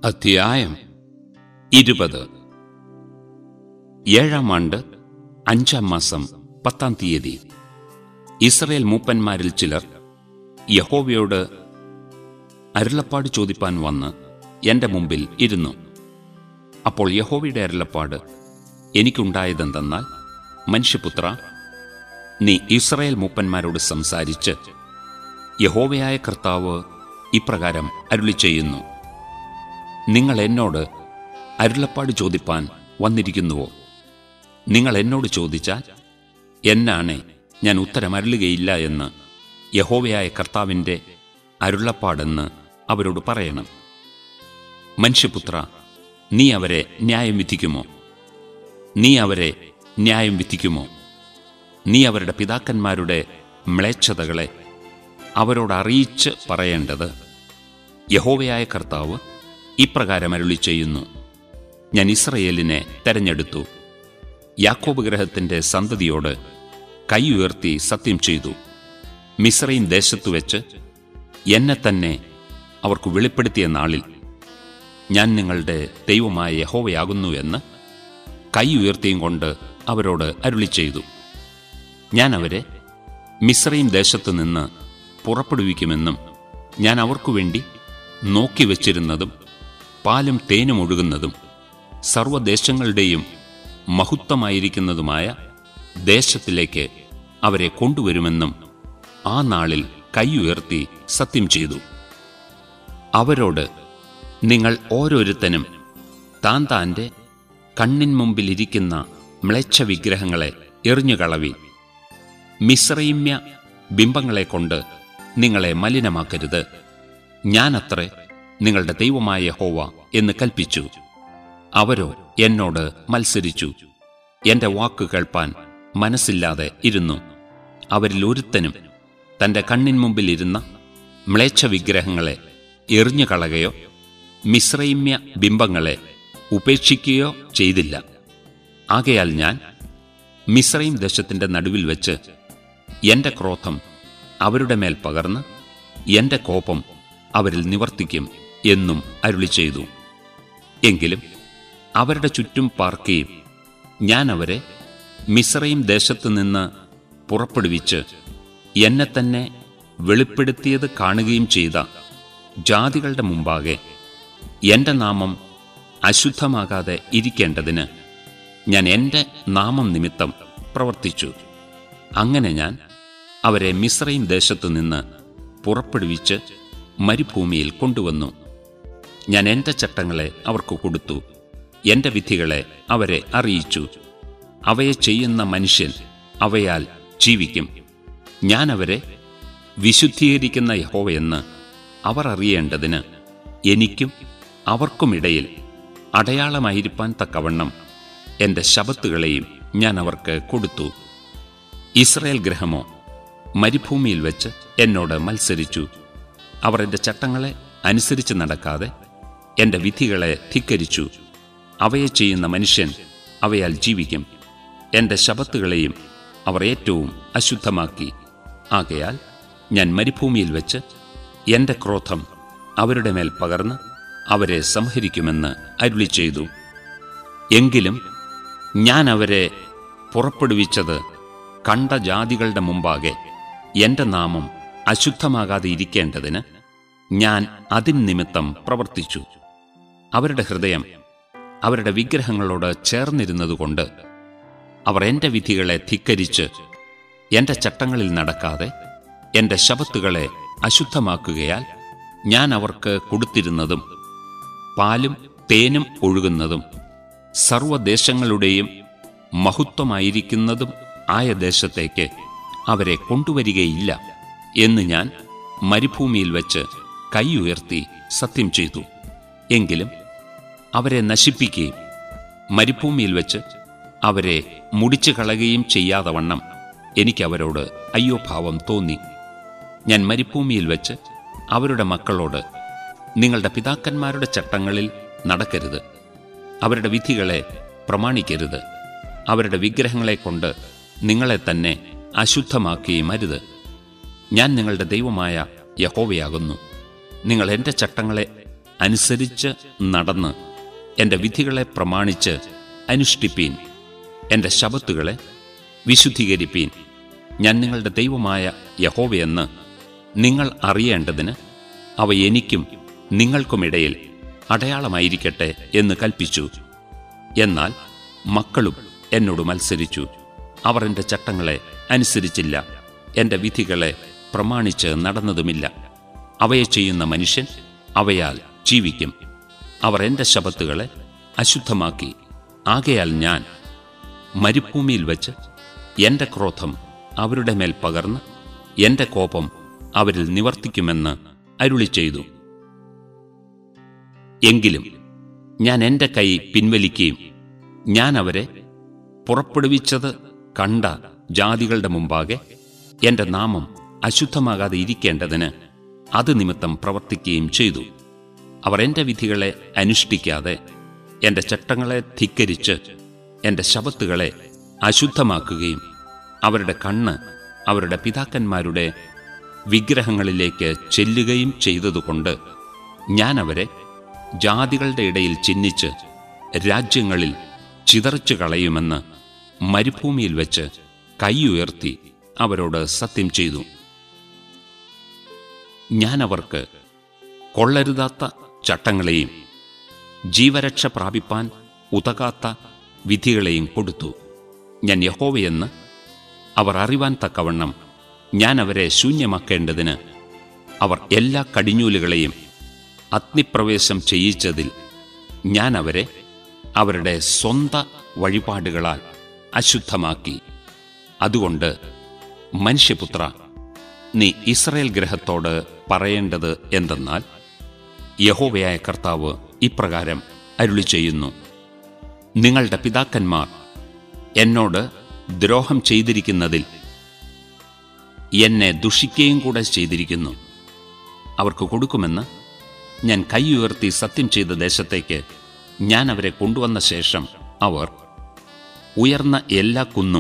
അധ്യായം ഇരുപത് ഏഴാം ആണ്ട് അഞ്ചാം മാസം പത്താം തീയതി ഇസ്രയേൽ മൂപ്പന്മാരിൽ ചിലർ യഹോവയോട് അരുളപ്പാട് ചോദിപ്പാൻ വന്ന് എന്റെ മുമ്പിൽ ഇരുന്നു അപ്പോൾ യഹോവയുടെ അരുളപ്പാട് എനിക്കുണ്ടായതെന്തെന്നാൽ മനുഷ്യപുത്ര നീ ഇസ്രയേൽ മൂപ്പന്മാരോട് സംസാരിച്ച് യഹോവയായ കർത്താവ് ഇപ്രകാരം അരുളി ചെയ്യുന്നു നിങ്ങൾ എന്നോട് അരുളപ്പാട് ചോദിപ്പാൻ വന്നിരിക്കുന്നുവോ നിങ്ങൾ എന്നോട് ചോദിച്ചാൽ എന്നാണേ ഞാൻ ഉത്തരം അരുളുകയില്ല എന്ന് യഹോവയായ കർത്താവിൻ്റെ അരുളപ്പാടെന്ന് അവരോട് പറയണം മനുഷ്യപുത്ര നീ അവരെ ന്യായം വിധിക്കുമോ നീ അവരെ ന്യായം വിധിക്കുമോ നീ അവരുടെ പിതാക്കന്മാരുടെ മ്ലേച്ഛതകളെ അവരോട് അറിയിച്ച് പറയേണ്ടത് യഹോവയായ കർത്താവ് ഇപ്രകാരം അരുളി ചെയ്യുന്നു ഞാൻ ഇസ്രയേലിനെ തെരഞ്ഞെടുത്തു യാക്കോബ് ഗ്രഹത്തിന്റെ സന്തതിയോട് കൈ ഉയർത്തി സത്യം ചെയ്തു മിസ്രൈം ദേശത്തു വെച്ച് എന്നെ തന്നെ അവർക്ക് വെളിപ്പെടുത്തിയ നാളിൽ ഞാൻ നിങ്ങളുടെ ദൈവമായ യഹോവയാകുന്നു എന്ന് കൈ ഉയർത്തിയും കൊണ്ട് അവരോട് അരുളി ചെയ്തു ഞാൻ അവരെ മിസ്രൈം ദേശത്തു നിന്ന് പുറപ്പെടുവിക്കുമെന്നും ഞാൻ അവർക്കു വേണ്ടി നോക്കി വച്ചിരുന്നതും പാലും തേനും ഒഴുകുന്നതും സർവ്വദേശങ്ങളുടെയും മഹത്വമായിരിക്കുന്നതുമായ ദേശത്തിലേക്ക് അവരെ കൊണ്ടുവരുമെന്നും ആ നാളിൽ കൈ ഉയർത്തി സത്യം ചെയ്തു അവരോട് നിങ്ങൾ ഓരോരുത്തനും താൻ താൻ്റെ കണ്ണിൻ മുമ്പിലിരിക്കുന്ന മ്ലേച്ഛ വിഗ്രഹങ്ങളെ എറിഞ്ഞുകളവി മിശ്രൈമ്യ ബിംബങ്ങളെ കൊണ്ട് നിങ്ങളെ മലിനമാക്കരുത് ഞാനത്രേ നിങ്ങളുടെ ദൈവമായ ഹോവ എന്ന് കൽപ്പിച്ചു അവരോ എന്നോട് മത്സരിച്ചു എന്റെ വാക്ക് കേൾപ്പാൻ മനസ്സില്ലാതെ ഇരുന്നു അവരിൽ ഒരുത്തനും തന്റെ കണ്ണിൻ മുമ്പിൽ ഇരുന്ന മ്ലേച്ഛ വിഗ്രഹങ്ങളെ എറിഞ്ഞുകളകയോ മിശ്രൈമ്യ ബിംബങ്ങളെ ഉപേക്ഷിക്കുകയോ ചെയ്തില്ല ആകയാൽ ഞാൻ മിശ്രൈം ദേശത്തിന്റെ നടുവിൽ വെച്ച് എന്റെ ക്രോധം അവരുടെ മേൽ പകർന്ന് എന്റെ കോപം അവരിൽ നിവർത്തിക്കും എന്നും അരുളി ചെയ്തു എങ്കിലും അവരുടെ ചുറ്റും പാർക്കുകയും ഞാൻ അവരെ മിശ്രയും ദേശത്തു നിന്ന് പുറപ്പെടുവിച്ച് എന്നെ തന്നെ വെളിപ്പെടുത്തിയത് കാണുകയും ചെയ്ത ജാതികളുടെ മുമ്പാകെ എന്റെ നാമം അശുദ്ധമാകാതെ ഇരിക്കേണ്ടതിന് ഞാൻ എന്റെ നാമം നിമിത്തം പ്രവർത്തിച്ചു അങ്ങനെ ഞാൻ അവരെ മിശ്രയും ദേശത്തു നിന്ന് പുറപ്പെടുവിച്ച് മരുഭൂമിയിൽ കൊണ്ടുവന്നു ഞാൻ എന്റെ ചട്ടങ്ങളെ അവർക്ക് കൊടുത്തു എന്റെ വിധികളെ അവരെ അറിയിച്ചു അവയെ ചെയ്യുന്ന മനുഷ്യൻ അവയാൽ ജീവിക്കും ഞാൻ അവരെ വിശുദ്ധീകരിക്കുന്ന യഹോവയെന്ന് അവർ അറിയേണ്ടതിന് എനിക്കും അവർക്കുമിടയിൽ അടയാളമായിരിക്കാൻ തക്കവണ്ണം എന്റെ ശബത്തുകളെയും ഞാൻ അവർക്ക് കൊടുത്തു ഇസ്രയേൽ ഗ്രഹമോ മരുഭൂമിയിൽ വെച്ച് എന്നോട് മത്സരിച്ചു അവർ എന്റെ ചട്ടങ്ങളെ അനുസരിച്ച് നടക്കാതെ എന്റെ വിധികളെ ധിക്കരിച്ചു അവയെ ചെയ്യുന്ന മനുഷ്യൻ അവയാൽ ജീവിക്കും എന്റെ ശബത്തുകളെയും അവർ ഏറ്റവും അശുദ്ധമാക്കി ആകയാൽ ഞാൻ മരുഭൂമിയിൽ വെച്ച് എന്റെ ക്രോധം അവരുടെ മേൽ പകർന്ന് അവരെ സംഹരിക്കുമെന്ന് അരുളി ചെയ്തു എങ്കിലും ഞാൻ അവരെ പുറപ്പെടുവിച്ചത് കണ്ട ജാതികളുടെ മുമ്പാകെ എന്റെ നാമം അശുദ്ധമാകാതെ ഇരിക്കേണ്ടതിന് ഞാൻ അതിൻ നിമിത്തം പ്രവർത്തിച്ചു അവരുടെ ഹൃദയം അവരുടെ വിഗ്രഹങ്ങളോട് ചേർന്നിരുന്നതുകൊണ്ട് അവർ എന്റെ വിധികളെ ധിക്കരിച്ച് എന്റെ ചട്ടങ്ങളിൽ നടക്കാതെ എന്റെ ശബത്തുകളെ അശുദ്ധമാക്കുകയാൽ ഞാൻ അവർക്ക് കൊടുത്തിരുന്നതും പാലും തേനും ഒഴുകുന്നതും സർവദേശങ്ങളുടെയും മഹത്വമായിരിക്കുന്നതും ആയ ദേശത്തേക്ക് അവരെ കൊണ്ടുവരികയില്ല എന്ന് ഞാൻ മരുഭൂമിയിൽ വെച്ച് കൈ ഉയർത്തി സത്യം ചെയ്തു എങ്കിലും അവരെ നശിപ്പിക്കുകയും മരുഭൂമിയിൽ വെച്ച് അവരെ മുടിച്ചു കളയുകയും ചെയ്യാതെ വണ്ണം എനിക്കവരോട് അയ്യോ ഭാവം തോന്നി ഞാൻ മരുഭൂമിയിൽ വെച്ച് അവരുടെ മക്കളോട് നിങ്ങളുടെ പിതാക്കന്മാരുടെ ചട്ടങ്ങളിൽ നടക്കരുത് അവരുടെ വിധികളെ പ്രമാണിക്കരുത് അവരുടെ വിഗ്രഹങ്ങളെ കൊണ്ട് നിങ്ങളെ തന്നെ അശുദ്ധമാക്കുകയും അരുത് ഞാൻ നിങ്ങളുടെ ദൈവമായ യഹോവയാകുന്നു നിങ്ങൾ എൻ്റെ ചട്ടങ്ങളെ അനുസരിച്ച് നടന്ന് എൻ്റെ വിധികളെ പ്രമാണിച്ച് അനുഷ്ഠിപ്പീൻ എൻ്റെ ശബത്തുകളെ വിശുദ്ധീകരിപ്പീൻ ഞാൻ നിങ്ങളുടെ ദൈവമായ യഹോവയെന്ന് നിങ്ങൾ അറിയേണ്ടതിന് അവ എനിക്കും നിങ്ങൾക്കുമിടയിൽ അടയാളമായിരിക്കട്ടെ എന്ന് കൽപ്പിച്ചു എന്നാൽ മക്കളും എന്നോട് മത്സരിച്ചു അവർ എൻ്റെ ചട്ടങ്ങളെ അനുസരിച്ചില്ല എൻ്റെ വിധികളെ പ്രമാണിച്ച് നടന്നതുമില്ല അവയെ ചെയ്യുന്ന മനുഷ്യൻ അവയാൽ ജീവിക്കും അവർ എൻ്റെ ശബത്തുകളെ അശുദ്ധമാക്കി ആകയാൽ ഞാൻ മരുഭൂമിയിൽ വച്ച് എൻ്റെ ക്രോധം അവരുടെ മേൽ പകർന്ന് എൻ്റെ കോപം അവരിൽ നിവർത്തിക്കുമെന്ന് അരുളി ചെയ്തു എങ്കിലും ഞാൻ എൻ്റെ കൈ പിൻവലിക്കുകയും ഞാൻ അവരെ പുറപ്പെടുവിച്ചത് കണ്ട ജാതികളുടെ മുമ്പാകെ എൻ്റെ നാമം അശുദ്ധമാകാതെ ഇരിക്കേണ്ടതിന് അത് നിമിത്തം പ്രവർത്തിക്കുകയും ചെയ്തു അവർ എൻ്റെ വിധികളെ അനുഷ്ഠിക്കാതെ എൻ്റെ ചട്ടങ്ങളെ ധിക്കരിച്ച് എൻ്റെ ശബത്തുകളെ അശുദ്ധമാക്കുകയും അവരുടെ കണ്ണ് അവരുടെ പിതാക്കന്മാരുടെ വിഗ്രഹങ്ങളിലേക്ക് ചെല്ലുകയും ചെയ്തതുകൊണ്ട് ഞാൻ അവരെ ജാതികളുടെ ഇടയിൽ ചിഹ്നിച്ച് രാജ്യങ്ങളിൽ ചിതറിച്ചു കളയുമെന്ന് മരുഭൂമിയിൽ വെച്ച് കൈയുയർത്തി അവരോട് സത്യം ചെയ്തു ഞാൻ അവർക്ക് കൊള്ളരുതാത്ത ചട്ടങ്ങളെയും ജീവരക്ഷ പ്രാപിപ്പാൻ ഉതകാത്ത വിധികളെയും കൊടുത്തു ഞാൻ യഹോവയെന്ന് അവർ അറിവാൻ തക്കവണ്ണം ഞാൻ അവരെ ശൂന്യമാക്കേണ്ടതിന് അവർ എല്ലാ കടിഞ്ഞൂലുകളെയും അഗ്നിപ്രവേശം ചെയ്യിച്ചതിൽ ഞാൻ അവരെ അവരുടെ സ്വന്ത വഴിപാടുകളാൽ അശുദ്ധമാക്കി അതുകൊണ്ട് മനുഷ്യപുത്ര നീ ഇസ്രയേൽ ഗ്രഹത്തോട് പറയേണ്ടത് എന്തെന്നാൽ യഹോവയായ കർത്താവ് ഇപ്രകാരം അരുളി ചെയ്യുന്നു നിങ്ങളുടെ പിതാക്കന്മാർ എന്നോട് ദ്രോഹം ചെയ്തിരിക്കുന്നതിൽ എന്നെ ദുഷിക്കുകയും കൂടെ ചെയ്തിരിക്കുന്നു അവർക്ക് കൊടുക്കുമെന്ന് ഞാൻ കൈയുയർത്തി സത്യം ചെയ്ത ദേശത്തേക്ക് ഞാൻ അവരെ കൊണ്ടുവന്ന ശേഷം അവർ ഉയർന്ന എല്ലാ കുന്നും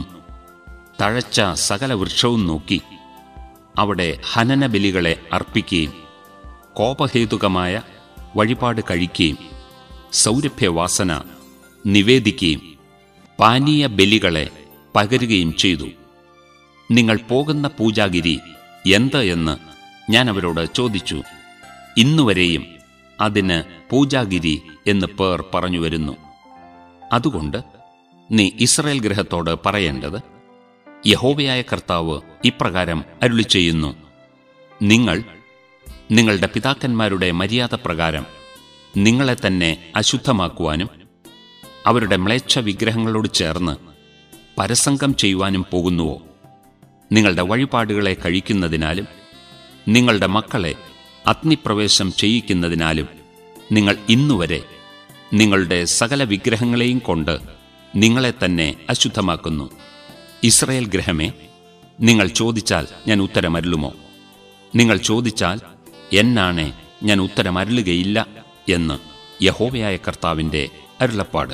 തഴച്ച സകല വൃക്ഷവും നോക്കി അവിടെ ഹനനബലികളെ അർപ്പിക്കുകയും കോപഹേതുകമായ വഴിപാട് കഴിക്കുകയും സൗരഭ്യവാസന നിവേദിക്കുകയും പാനീയ ബലികളെ പകരുകയും ചെയ്തു നിങ്ങൾ പോകുന്ന പൂജാഗിരി എന്ത് എന്ന് ഞാൻ അവരോട് ചോദിച്ചു ഇന്നുവരെയും അതിന് പൂജാഗിരി എന്ന് പേർ പറഞ്ഞു വരുന്നു അതുകൊണ്ട് നീ ഇസ്രയേൽ ഗ്രഹത്തോട് പറയേണ്ടത് യഹോവയായ കർത്താവ് ഇപ്രകാരം അരുളി ചെയ്യുന്നു നിങ്ങൾ നിങ്ങളുടെ പിതാക്കന്മാരുടെ മര്യാദ പ്രകാരം നിങ്ങളെ തന്നെ അശുദ്ധമാക്കുവാനും അവരുടെ മ്ലേച്ഛ വിഗ്രഹങ്ങളോട് ചേർന്ന് പരസംഗം ചെയ്യുവാനും പോകുന്നുവോ നിങ്ങളുടെ വഴിപാടുകളെ കഴിക്കുന്നതിനാലും നിങ്ങളുടെ മക്കളെ അഗ്നിപ്രവേശം ചെയ്യിക്കുന്നതിനാലും നിങ്ങൾ ഇന്നുവരെ നിങ്ങളുടെ സകല വിഗ്രഹങ്ങളെയും കൊണ്ട് നിങ്ങളെ തന്നെ അശുദ്ധമാക്കുന്നു ഇസ്രയേൽ ഗ്രഹമേ നിങ്ങൾ ചോദിച്ചാൽ ഞാൻ ഉത്തരമരുളുമോ നിങ്ങൾ ചോദിച്ചാൽ എന്നാണെ ഞാൻ ഉത്തരമരുളുകയില്ല എന്ന് യഹോവയായ കർത്താവിൻ്റെ അരുളപ്പാട്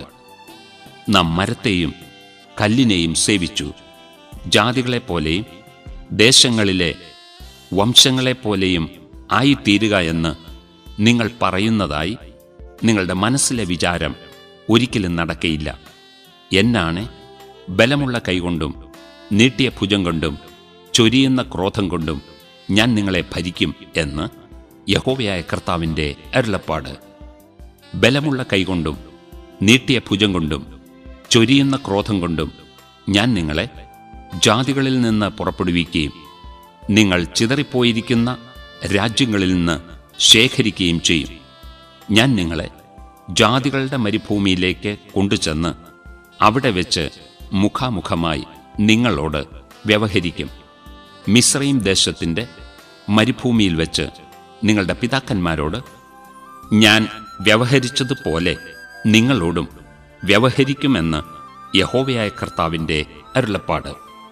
നാം മരത്തെയും കല്ലിനെയും സേവിച്ചു ജാതികളെപ്പോലെയും ദേശങ്ങളിലെ വംശങ്ങളെപ്പോലെയും ആയിത്തീരുക എന്ന് നിങ്ങൾ പറയുന്നതായി നിങ്ങളുടെ മനസ്സിലെ വിചാരം ഒരിക്കലും നടക്കയില്ല എന്നാണ് ബലമുള്ള കൈകൊണ്ടും നീട്ടിയ ഭുജം കൊണ്ടും ചൊരിയുന്ന ക്രോധം കൊണ്ടും ഞാൻ നിങ്ങളെ ഭരിക്കും എന്ന് യഹോവയായ കർത്താവിൻ്റെ അരുളപ്പാട് ബലമുള്ള കൈകൊണ്ടും നീട്ടിയ ഭുജം കൊണ്ടും ചൊരിയുന്ന ക്രോധം കൊണ്ടും ഞാൻ നിങ്ങളെ ജാതികളിൽ നിന്ന് പുറപ്പെടുവിക്കുകയും നിങ്ങൾ ചിതറിപ്പോയിരിക്കുന്ന രാജ്യങ്ങളിൽ നിന്ന് ശേഖരിക്കുകയും ചെയ്യും ഞാൻ നിങ്ങളെ ജാതികളുടെ മരുഭൂമിയിലേക്ക് കൊണ്ടുചെന്ന് അവിടെ വെച്ച് മുഖാമുഖമായി നിങ്ങളോട് വ്യവഹരിക്കും മിശ്രയും ദേശത്തിൻ്റെ മരുഭൂമിയിൽ വെച്ച് നിങ്ങളുടെ പിതാക്കന്മാരോട് ഞാൻ വ്യവഹരിച്ചതുപോലെ നിങ്ങളോടും വ്യവഹരിക്കുമെന്ന് യഹോവയായ കർത്താവിൻ്റെ അരുളപ്പാട്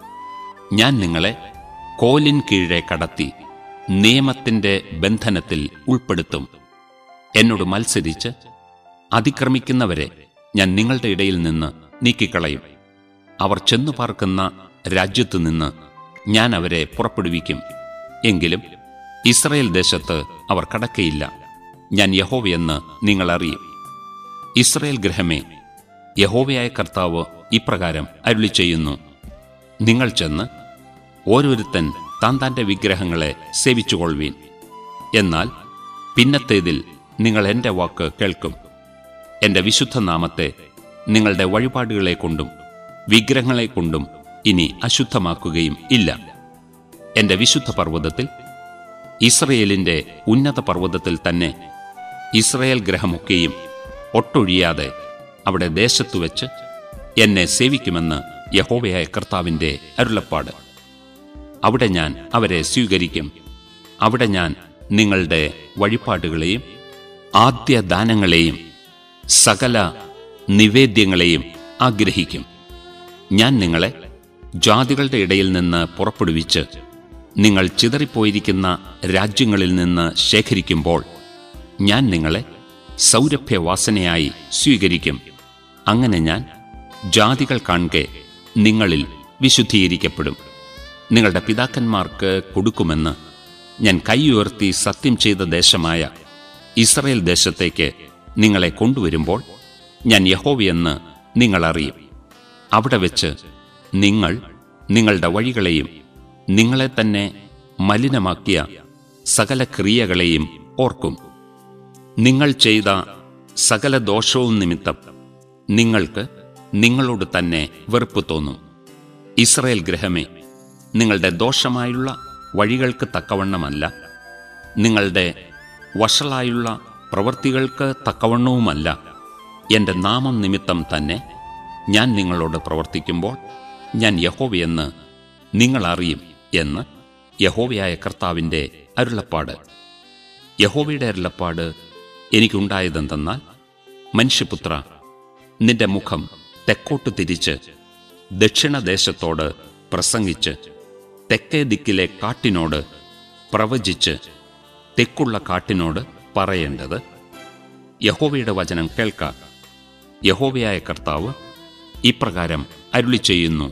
ഞാൻ നിങ്ങളെ കോലിൻ കീഴെ കടത്തി നിയമത്തിൻ്റെ ബന്ധനത്തിൽ ഉൾപ്പെടുത്തും എന്നോട് മത്സരിച്ച് അതിക്രമിക്കുന്നവരെ ഞാൻ നിങ്ങളുടെ ഇടയിൽ നിന്ന് നീക്കിക്കളയും അവർ ചെന്നു പാർക്കുന്ന രാജ്യത്തു നിന്ന് ഞാൻ അവരെ പുറപ്പെടുവിക്കും എങ്കിലും ഇസ്രയേൽ ദേശത്ത് അവർ കടക്കയില്ല ഞാൻ യഹോവയെന്ന് നിങ്ങൾ അറിയും ഇസ്രയേൽ ഗ്രഹമേ യഹോവയായ കർത്താവ് ഇപ്രകാരം അരുളി ചെയ്യുന്നു നിങ്ങൾ ചെന്ന് ഓരോരുത്തൻ താൻ താൻ്റെ വിഗ്രഹങ്ങളെ സേവിച്ചുകൊള്ളുവീൻ എന്നാൽ പിന്നത്തേതിൽ നിങ്ങൾ എൻ്റെ വാക്ക് കേൾക്കും എൻ്റെ വിശുദ്ധ നാമത്തെ നിങ്ങളുടെ വഴിപാടുകളെ കൊണ്ടും വിഗ്രഹങ്ങളെ കൊണ്ടും ഇനി അശുദ്ധമാക്കുകയും ഇല്ല എൻ്റെ വിശുദ്ധ പർവ്വതത്തിൽ ഇസ്രയേലിൻ്റെ ഉന്നത പർവ്വതത്തിൽ തന്നെ ഇസ്രയേൽ ഗ്രഹമൊക്കെയും ഒട്ടൊഴിയാതെ അവിടെ ദേശത്തു വെച്ച് എന്നെ സേവിക്കുമെന്ന് യഹോവയായ കർത്താവിൻ്റെ അരുളപ്പാട് അവിടെ ഞാൻ അവരെ സ്വീകരിക്കും അവിടെ ഞാൻ നിങ്ങളുടെ വഴിപാടുകളെയും ആദ്യ ദാനങ്ങളെയും സകല നിവേദ്യങ്ങളെയും ആഗ്രഹിക്കും ഞാൻ നിങ്ങളെ ജാതികളുടെ ഇടയിൽ നിന്ന് പുറപ്പെടുവിച്ച് നിങ്ങൾ ചിതറിപ്പോയിരിക്കുന്ന രാജ്യങ്ങളിൽ നിന്ന് ശേഖരിക്കുമ്പോൾ ഞാൻ നിങ്ങളെ സൗരഭ്യവാസനയായി സ്വീകരിക്കും അങ്ങനെ ഞാൻ ജാതികൾ കാൺകെ നിങ്ങളിൽ വിശുദ്ധീകരിക്കപ്പെടും നിങ്ങളുടെ പിതാക്കന്മാർക്ക് കൊടുക്കുമെന്ന് ഞാൻ കൈയുയർത്തി സത്യം ചെയ്ത ദേശമായ ഇസ്രയേൽ ദേശത്തേക്ക് നിങ്ങളെ കൊണ്ടുവരുമ്പോൾ ഞാൻ യഹോവയെന്ന് നിങ്ങൾ അറിയും അവിടെ വെച്ച് നിങ്ങൾ നിങ്ങളുടെ വഴികളെയും നിങ്ങളെ തന്നെ മലിനമാക്കിയ സകല ക്രിയകളെയും ഓർക്കും നിങ്ങൾ ചെയ്ത സകല ദോഷവും നിമിത്തം നിങ്ങൾക്ക് നിങ്ങളോട് തന്നെ വെറുപ്പ് തോന്നും ഇസ്രയേൽ ഗ്രഹമേ നിങ്ങളുടെ ദോഷമായുള്ള വഴികൾക്ക് തക്കവണ്ണമല്ല നിങ്ങളുടെ വഷളായുള്ള പ്രവൃത്തികൾക്ക് തക്കവണ്ണവുമല്ല എൻ്റെ നാമം നിമിത്തം തന്നെ ഞാൻ നിങ്ങളോട് പ്രവർത്തിക്കുമ്പോൾ ഞാൻ യഹോവയെന്ന് നിങ്ങൾ അറിയും എന്ന് യഹോവയായ കർത്താവിൻ്റെ അരുളപ്പാട് യഹോവയുടെ അരുളപ്പാട് എനിക്കുണ്ടായതെന്തെന്നാൽ മനുഷ്യപുത്ര നിന്റെ മുഖം തെക്കോട്ട് തിരിച്ച് ദക്ഷിണദേശത്തോട് പ്രസംഗിച്ച് തെക്കേ ദിക്കിലെ കാട്ടിനോട് പ്രവചിച്ച് തെക്കുള്ള കാട്ടിനോട് പറയേണ്ടത് യഹോവയുടെ വചനം കേൾക്ക യഹോവയായ കർത്താവ് ഇപ്രകാരം അരുളി ചെയ്യുന്നു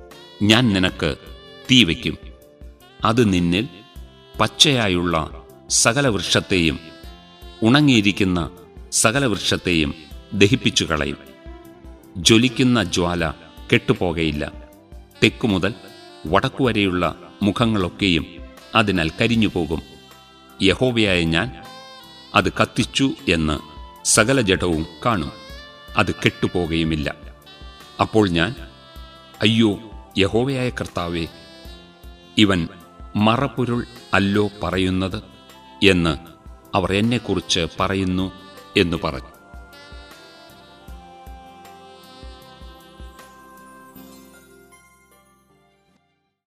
ഞാൻ നിനക്ക് തീ വയ്ക്കും അത് നിന്നിൽ പച്ചയായുള്ള സകല വൃക്ഷത്തെയും ഉണങ്ങിയിരിക്കുന്ന സകല വൃക്ഷത്തെയും ദഹിപ്പിച്ചു കളയും ജ്വലിക്കുന്ന ജ്വാല കെട്ടുപോകയില്ല തെക്കുമുതൽ വടക്കുവരെയുള്ള മുഖങ്ങളൊക്കെയും അതിനാൽ കരിഞ്ഞുപോകും യഹോവയായ ഞാൻ അത് കത്തിച്ചു എന്ന് സകല ജഡവും കാണും അത് കെട്ടുപോകുകയുമില്ല അപ്പോൾ ഞാൻ അയ്യോ യഹോവയായ കർത്താവേ ഇവൻ മറപൊരുൾ അല്ലോ പറയുന്നത് എന്ന് അവർ എന്നെക്കുറിച്ച് പറയുന്നു എന്നു പറഞ്ഞു